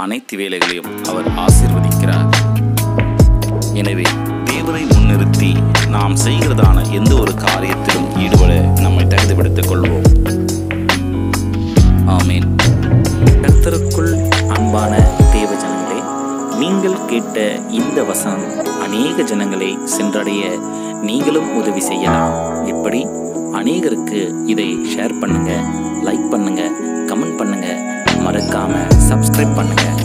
அனைத்து வேலைகளையும் அவர் ஆசீர்வதிக்கிறார் எனவே தேவனை முன்னிறுத்தி நாம் செய்கிறதான எந்த ஒரு காரியத்திலும் ஈடுபட நம்மை தகுதிப்படுத்திக் கொள்வோம் ஆமீன் கர்த்தருக்குள் அன்பான தேவ ஜனங்களே நீங்கள் கேட்ட இந்த வசனம் அநேக ஜனங்களை சென்றடைய நீங்களும் உதவி செய்யலாம் எப்படி அநேகருக்கு இதை ஷேர் பண்ணுங்க லைக் பண்ணுங்க கமெண்ட் பண்ணுங்க மறக்காம சப்ஸ்கிரைப் பண்ணுங்க